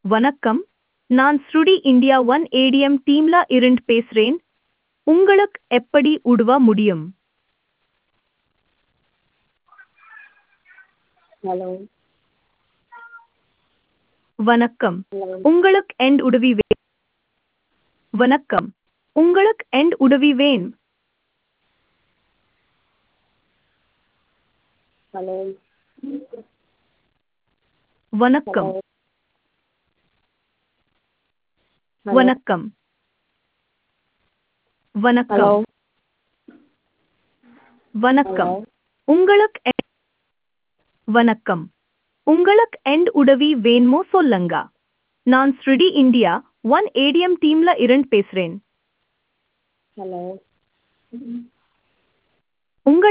வணக்கம் நான் ஸ்ருடி இந்தியா ஒன் ஏடிஎம் டீம்ல இருந்து பேசுறேன் உங்களுக்கு எப்படி உதவ முடியும் ஹலோ வணக்கம் ஹலோ உங்களுக்கு எண்ட் உதவி வே வணக்கம் உங்களுக்கு எண்ட் உதவி வேணும் ஹலோ வணக்கம் ஹலோ வணக்கம் ஹலோ வணக்கம் வணக்கம் ஹலோ உங்களுக்கு எ- வணக்கம் உங்களுக்கு எண்ட் உதவி வேணுமோ சொல்லுங்க நான் ஸ்ருடி இந்தியா ஒன் ஏடிஎம் டீம்ல இருந்து பேசுறேன் ஹலோ உங்கள்